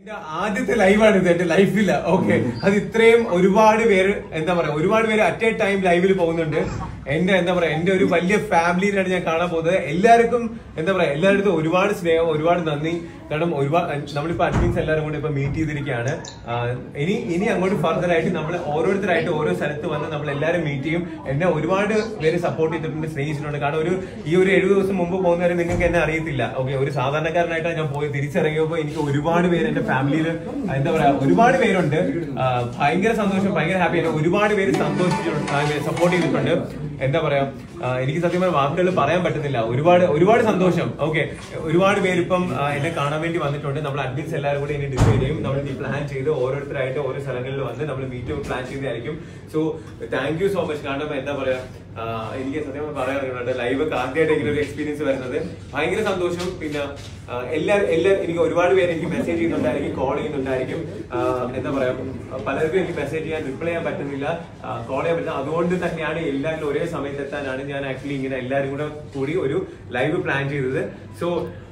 എന്റെ ആദ്യത്തെ ലൈവാണ് ഇത് എന്റെ ലൈഫില്ല ഓക്കെ അത് ഇത്രയും ഒരുപാട് പേര് എന്താ പറയാ ഒരുപാട് പേര് അറ്റ് എ ടൈം ലൈവിൽ പോകുന്നുണ്ട് എന്റെ എന്താ പറയാ എന്റെ ഒരു വലിയ ഫാമിലിയിലാണ് ഞാൻ കാണാൻ പോകുന്നത് എല്ലാവർക്കും എന്താ പറയാ എല്ലാവരുടെ ഒരുപാട് സ്നേഹം ഒരുപാട് നന്ദി കാരണം ഒരുപാട് നമ്മളിപ്പോ അഡ്മിൻസ് എല്ലാവരും കൂടെ ഇപ്പൊ മീറ്റ് ചെയ്തിരിക്കുകയാണ് ആ, ഇനി ഇനി അങ്ങോട്ട് ഫർദർ ആയിട്ട് നമ്മൾ ഓരോരുത്തരായിട്ട് ഓരോ സ്ഥലത്ത് വന്ന് നമ്മൾ എല്ലാവരും മീറ്റ് ചെയ്യും എന്നെ ഒരുപാട് പേര് സപ്പോർട്ട് ചെയ്തിട്ടുണ്ട് സ്നേഹിച്ചിട്ടുണ്ട് കാരണം ഒരു ഈ ഒരു എഴുപത് ദിവസം മുമ്പ് പോകുന്നവരെ നിങ്ങൾക്ക് എന്നെ അറിയത്തില്ല ഓക്കെ ഒരു സാധാരണക്കാരനായിട്ടാണ് ഞാൻ പോയി തിരിച്ചിറങ്ങിയപ്പോൾ എനിക്ക് ഒരുപാട് പേര് എന്റെ ഫാമിലിയിൽ എന്താ പറയാ ഒരുപാട് പേരുണ്ട് ആ, ഭയങ്കര സന്തോഷം ഭയങ്കര ഹാപ്പി ഒരുപാട് പേര് സന്തോഷിച്ചിട്ടുണ്ട് സപ്പോർട്ട് ചെയ്തിട്ടുണ്ട് എന്താ പറയാ ആ, എനിക്ക് സത്യം പറഞ്ഞ വാക്കുകൾ പറയാൻ പറ്റുന്നില്ല ഒരുപാട് ഒരുപാട് സന്തോഷം ഓക്കെ ഒരുപാട് പേര് ഇപ്പം ആ, എന്നെ കാണാൻ വേണ്ടി വന്നിട്ടുണ്ട് നമ്മൾ അഡ്മിൻസ് എല്ലാവരും കൂടി ഇനി ഡിസൈഡ് ചെയ്യും നമ്മൾ ഈ പ്ലാൻ ചെയ്ത് ഓരോരുത്തരായിട്ട് ഓരോ സ്ഥലങ്ങളിൽ വന്ന് നമ്മൾ മീറ്റ് പ്ലാൻ ചെയ്തായിരിക്കും so thank you so much കാരണം എന്താ പറയാ ആ, എനിക്ക് സത്യം പറഞ്ഞാൽ പറയാറുണ്ട് ലൈവ് ആദ്യമായിട്ട് ഇങ്ങനെ ഒരു എക്സ്പീരിയൻസ് വരുന്നത് ഭയങ്കര സന്തോഷം പിന്നെ ആ, എല്ലാവരും എല്ലാവരും എനിക്ക് ഒരുപാട് പേര് എനിക്ക് മെസ്സേജ് ചെയ്യുന്നുണ്ടായിരിക്കും കോൾ ചെയ്യുന്നുണ്ടായിരിക്കും ആ, എന്താ പറയാ പലർക്കും എനിക്ക് മെസ്സേജ് ചെയ്യാൻ റിപ്ലൈ ചെയ്യാൻ പറ്റുന്നില്ല കോൾ ചെയ്യാൻ പറ്റില്ല അതുകൊണ്ട് തന്നെയാണ് എല്ലാവരും ഒരേ സമയത്ത് എത്താനാണ് ഞാൻ ആക്ച്വലി ഇങ്ങനെ എല്ലാവരും കൂടെ കൂടി ഒരു ലൈവ് പ്ലാൻ ചെയ്തത് so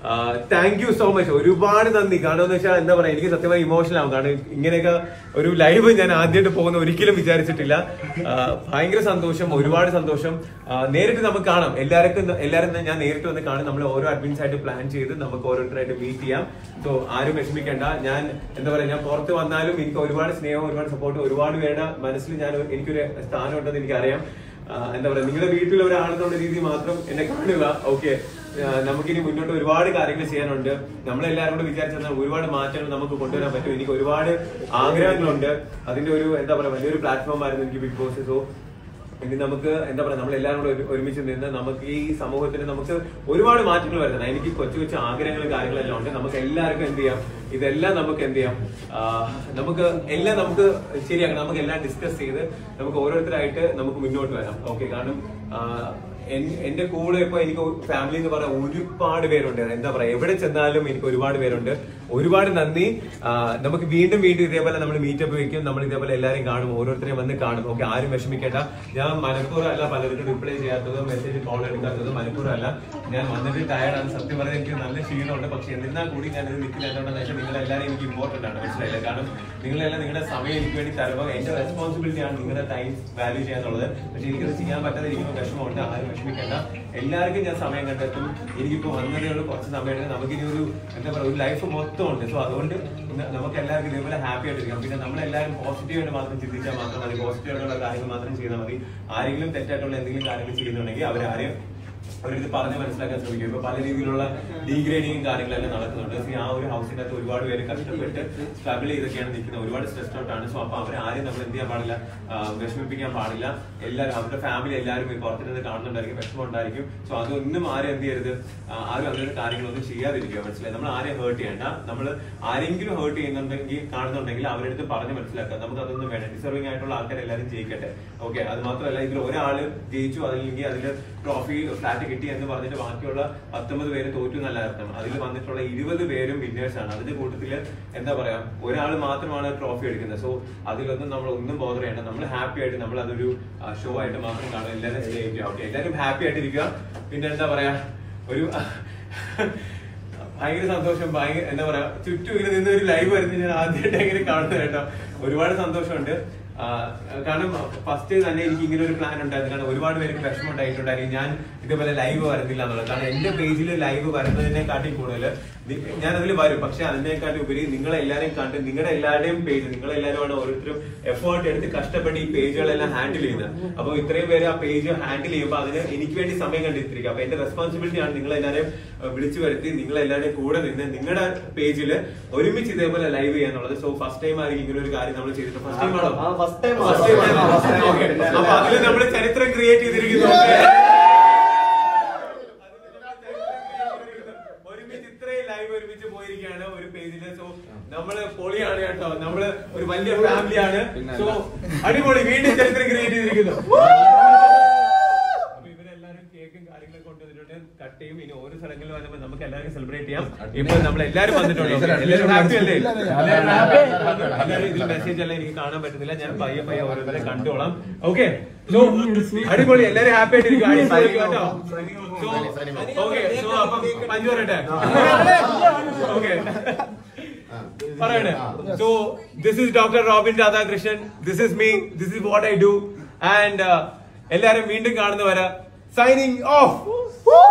thank you so much ഒരുപാട് നന്ദി കാരണം എന്ന് വെച്ചാൽ എന്താ പറയാ എനിക്ക് സത്യമായി ഇമോഷണൽ ആവും കാരണം ഇങ്ങനെയൊക്കെ ഒരു ലൈവ് ഞാൻ ആദ്യമായിട്ട് പോകുന്ന ഒരിക്കലും വിചാരിച്ചിട്ടില്ല ആ, ഭയങ്കര സന്തോഷം ഒരുപാട് സന്തോഷം ആ, നേരിട്ട് നമുക്ക് കാണാം എല്ലാവർക്കും എല്ലാവരും ഞാൻ നേരിട്ട് വന്ന് കാണും നമ്മൾ ഓരോ അഡ്മിൻസ് ആയിട്ട് പ്ലാൻ ചെയ്ത് നമുക്ക് ഓരോരുത്തരായിട്ട് മീറ്റ് ചെയ്യാം സോ ആരും വിഷമിക്കേണ്ട ഞാൻ എന്താ പറയാ ഞാൻ പുറത്ത് വന്നാലും എനിക്ക് ഒരുപാട് സ്നേഹം ഒരുപാട് സപ്പോർട്ട് ഒരുപാട് പേരുടെ മനസ്സിൽ ഞാൻ എനിക്കൊരു സ്ഥാനം ഉണ്ടെന്ന് എനിക്കറിയാം ആ, എന്താ പറയാ നിങ്ങളുടെ വീട്ടിൽ ഒരാളെന്നുള്ള രീതി മാത്രം എന്നെ കാണുക ഓക്കെ നമുക്കിനി മുന്നോട്ട് ഒരുപാട് കാര്യങ്ങൾ ചെയ്യാനുണ്ട് നമ്മളെല്ലാവരും കൂടെ വിചാരിച്ചാൽ ഒരുപാട് മാറ്റങ്ങൾ നമുക്ക് കൊണ്ടുവരാൻ പറ്റും എനിക്ക് ഒരുപാട് ആഗ്രഹങ്ങളുണ്ട് അതിന്റെ ഒരു എന്താ പറയാ വലിയൊരു പ്ലാറ്റ്ഫോം ആയിരുന്നു എനിക്ക് ബിഗ് ബോസ് സോ ഇനി നമുക്ക് എന്താ പറയാ നമ്മൾ എല്ലാവരും കൂടെ ഒരു- ഒരുമിച്ച് നിന്ന് നമുക്ക് ഈ സമൂഹത്തിന് നമുക്ക് ഒരുപാട് മാറ്റങ്ങൾ വരുത്തണം എനിക്ക് കൊച്ചു കൊച്ചു ആഗ്രഹങ്ങളും കാര്യങ്ങളെല്ലാം ഉണ്ട് നമുക്ക് എല്ലാവർക്കും എന്ത് ചെയ്യാം ഇതെല്ലാം നമുക്ക് എന്ത് ചെയ്യാം ആ, നമുക്ക് എല്ലാം നമുക്ക് ശരിയാക്കണം നമുക്ക് എല്ലാം ഡിസ്കസ് ചെയ്ത് നമുക്ക് ഓരോരുത്തരായിട്ട് നമുക്ക് മുന്നോട്ട് വരാം ഓക്കെ കാരണം ആ, എൻ- എന്റെ കൂടെ ഇപ്പൊ എനിക്ക് ഫാമിലി എന്ന് പറയാൻ ഒരുപാട് പേരുണ്ട് എന്താ പറയാ എവിടെ ചെന്നാലും എനിക്ക് ഒരുപാട് പേരുണ്ട് ഒരുപാട് നന്ദി ആ, നമുക്ക് വീണ്ടും വീണ്ടും ഇതേപോലെ നമ്മൾ മീറ്റപ്പ് വെക്കും നമ്മൾ ഇതേപോലെ എല്ലാവരെയും കാണും ഓരോരുത്തരെയും വന്ന് കാണും ഓക്കെ ആരും വിഷമിക്കേണ്ട ഞാൻ മനഃപൂർവ്വം അല്ല പലർക്കും റിപ്ലൈ ചെയ്യാത്തതും മെസ്സേജ് കോൾ എടുക്കാത്തതും മനഃപൂർവ്വം അല്ല ഞാൻ വന്നിട്ട് ടയർഡാണ് സത്യം പറഞ്ഞാൽ എനിക്ക് നല്ല ക്ഷീണമുണ്ട് പക്ഷെ എന്നിരുന്നാൽ കൂടി ഞാൻ ഇത് നിൽക്കില്ല എന്തുകൊണ്ടാണെന്ന് വെച്ചാൽ നിങ്ങളെല്ലാവരും എനിക്ക് ഇമ്പോർട്ടന്റ് ആണ് മനസ്സിലായില്ല കാരണം നിങ്ങളെല്ലാം നിങ്ങളുടെ സമയം എനിക്ക് വേണ്ടി തരുമ്പോൾ എന്റെ റെസ്പോൺസിബിലിറ്റി ആണ് നിങ്ങളുടെ ടൈം വാല്യൂ ചെയ്യാന്നുള്ളത് പക്ഷെ എനിക്കത് ചെയ്യാൻ പറ്റാതെ ഇരിക്കുമ്പോൾ വിഷമമുണ്ട് ആരും വിഷമിക്കേണ്ട എല്ലാവർക്കും ഞാൻ സമയം കണ്ടെത്തും എനിക്കിപ്പോ വന്നതേ ഉള്ളൂ കുറച്ച് സമയം എടുക്കും നമുക്കിനി ഒരു എന്താ പറയുക ഒരു ലൈഫ് മൊത്തം ഉണ്ട് സോ അതുകൊണ്ട് ഇന്ന് നമുക്ക് എല്ലാവർക്കും ഇതേപോലെ ഹാപ്പി ആയിട്ടിരിക്കാം പിന്നെ നമ്മളെല്ലാവരും പോസിറ്റീവായിട്ട് മാത്രം ചിന്തിച്ചാൽ മാത്രം മതി പോസിറ്റീവ് ആയിട്ടുള്ള കാര്യങ്ങൾ മാത്രം ചെയ്താൽ മതി ആരെങ്കിലും തെറ്റായിട്ടുള്ള എന്തെങ്കിലും കാര്യങ്ങൾ ചെയ്യുന്നുണ്ടെങ്കിൽ അവരാരെയും അവരിത് പറഞ്ഞ് മനസ്സിലാക്കാൻ ശ്രമിക്കും ഇപ്പൊ പല രീതിയിലുള്ള ഡീഗ്രേഡിങ്ങും കാര്യങ്ങളെല്ലാം നടക്കുന്നുണ്ട് സോ ആ ഒരു ഹൗസിന്റെ അകത്ത് ഒരുപാട് പേര് കഷ്ടപ്പെട്ട് സ്ട്രഗിൾ ചെയ്തൊക്കെയാണ് നിൽക്കുന്നത് ഒരുപാട് സ്ട്രെസ് ഔട്ട് ആണ് സോ അപ്പൊ അവരെ ആരെയും നമ്മൾ എന്ത് ചെയ്യാൻ പാടില്ല ആ, വിഷമിപ്പിക്കാൻ പാടില്ല എല്ലാവരും അവരുടെ ഫാമിലി എല്ലാവരും ഈ പുറത്തുനിന്ന് കാണുന്നുണ്ടായിരിക്കും വിഷമം ഉണ്ടായിരിക്കും സോ അതൊന്നും ആരും എന്ത് ചെയ്യരുത് ആ, ആരും അങ്ങനത്തെ കാര്യങ്ങളൊന്നും ചെയ്യാതിരിക്കുക മനസ്സിലായി നമ്മൾ ആരെയും ഹേർട്ട് ചെയ്യണ്ട നമ്മൾ ആരെങ്കിലും ഹേർട്ട് ചെയ്യുന്നുണ്ടെങ്കിൽ കാണുന്നുണ്ടെങ്കിൽ അവരുടെ അടുത്ത് പറഞ്ഞ് മനസ്സിലാക്കുക നമുക്ക് അതൊന്നും വേണ്ട ഡിസർവിംഗ് ആയിട്ടുള്ള ആൾക്കാർ എല്ലാവരും ജയിക്കട്ടെ ഓക്കെ അത് മാത്രമല്ല ഇതിൽ ഒരാള് ജയിച്ചു അതില്ലെങ്കിൽ അതിൽ ട്രോഫി ഫ്ലാറ്റ് കിട്ടി എന്ന് പറഞ്ഞിട്ട് ബാക്കിയുള്ള പത്തൊമ്പത് പേര് തോറ്റു എന്നല്ല അർത്ഥം അതിൽ വന്നിട്ടുള്ള ഇരുപത് പേരും വിന്നേഴ്സ് ആണ് അതിന്റെ കൂട്ടത്തില് എന്താ പറയാ ഒരാൾ മാത്രമാണ് ട്രോഫി എടുക്കുന്നത് സോ അതിലൊന്നും നമ്മൾ ഒന്നും ബോധർ ചെയ്യണ്ട നമ്മൾ ഹാപ്പി ആയിട്ട് നമ്മൾ അതൊരു ഷോ ആയിട്ട് മാത്രം കാണും എല്ലാവരും സ്റ്റേ ചെയ്യുക ഓക്കെ എല്ലാവരും ഹാപ്പി ആയിട്ടിരിക്കുക പിന്നെ എന്താ പറയാ ഒരു ഭയങ്കര സന്തോഷം ഭയങ്കര എന്താ പറയാ ചുറ്റും ഇങ്ങനെ നിന്ന് ഒരു ലൈവ് വരുന്നത് ഞാൻ ആദ്യമായിട്ട് എങ്ങനെ കാണുന്നത് കേട്ടോ ഒരുപാട് സന്തോഷമുണ്ട് ആ, കാരണം ഫസ്റ്റ് തന്നെ എനിക്ക് ഇങ്ങനെ ഒരു പ്ലാൻ ഉണ്ടായിരുന്നു കാരണം ഒരുപാട് പേർക്ക് വിഷമം ഉണ്ടായിട്ടുണ്ടായിരുന്നു ഞാൻ ഇതേപോലെ ലൈവ് വരുന്നില്ല എന്നുള്ളത് കാരണം എന്റെ പേജിൽ ലൈവ് വരുന്നതിനെക്കാട്ടി കൂടുതൽ ഞാൻ അതിൽ വരും പക്ഷെ അതിനേക്കാട്ടി ഉപരി നിങ്ങളെ എല്ലാവരെയും കണ്ട് നിങ്ങളുടെ എല്ലാവരുടെയും പേജ് നിങ്ങളെല്ലാവരുമാണ് ഓരോരുത്തരും എഫേർട്ട് എടുത്ത് കഷ്ടപ്പെട്ട് ഈ പേജുകളെല്ലാം ഹാൻഡിൽ ചെയ്യുന്നത് അപ്പോൾ ഇത്രയും പേര് ആ പേജ് ഹാൻഡിൽ ചെയ്യുമ്പോൾ അതിന് എനിക്ക് വേണ്ടി സമയം കണ്ടെത്തിരിക്കുക അപ്പൊ എന്റെ റെസ്പോൺസിബിലിറ്റി ആണ് നിങ്ങളെല്ലാവരെയും ഏഹ്, വിളിച്ചു വരുത്തി നിങ്ങളെല്ലാവരുടെയും കൂടെ നിന്ന് നിങ്ങളുടെ പേജിൽ ഒരുമിച്ച് ഇതേപോലെ ലൈവ് ചെയ്യാന്നുള്ളത് സോ ഫസ്റ്റ് ടൈം ആയിരിക്കും ഇങ്ങനെ ഒരു കാര്യം നമ്മൾ ചെയ്തിട്ട് ഫസ്റ്റ് ടൈം ആണോ ആ, first time First time ആണോ? First time. Okay. അപ്പൊ അതിൽ നമ്മൾ ചരിത്രം ക്രിയേറ്റ് ചെയ്തിരിക്കുന്നു ഒരുമിച്ച് ഇത്രയും ലൈവ് ഒരുമിച്ച് പോയിരിക്കുകയാണ് ഒരു പേജില് സോ നമ്മള് പൊളിയാണ് കേട്ടോ നമ്മള് ഒരു വലിയ ഫാമിലിയാണ് സോ അടിപൊളി വീണ്ടും ചരിത്രം ക്രിയേറ്റ് ചെയ്തിരിക്കുന്നു അപ്പൊ ഇവരെല്ലാരും കേക്കും കാര്യങ്ങളൊക്കെ കൊണ്ടുവന്നിട്ടുണ്ട് കട്ട് ചെയ്യും ഇനി ഓരോ സ്ഥലങ്ങളിൽ വരുമ്പോൾ നമുക്ക് എല്ലാവരും സെലിബ്രേറ്റ് ചെയ്യാം ഇപ്പൊ നമ്മൾ എല്ലാവരും വന്നിട്ടുണ്ട് Okay. എല്ലാവരും ഹാപ്പി അല്ലേ എല്ലാവരും happy? എല്ലാവരും ഇതിൽ മെസ്സേജ് എല്ലാം എനിക്ക് കാണാൻ പറ്റുന്നില്ല ഞാൻ പയ്യെ പയ്യെ ഓരോരുത്തരെ കണ്ടോളാം ഓക്കെ സോ അടിപൊളി എല്ലാവരും ഹാപ്പി ആയിട്ടിരിക്കും അടിപൊളി കേട്ടോ ഓക്കെ സോ അപ്പം പഞ്ചു പറയട്ടെ ഓക്കെ പറയണേ so this is doctor Robin Radhakrishnan this is me this is what I do and എല്ലാരും വീണ്ടും കാണുന്നവരെ സൈനിങ് ഓഫ്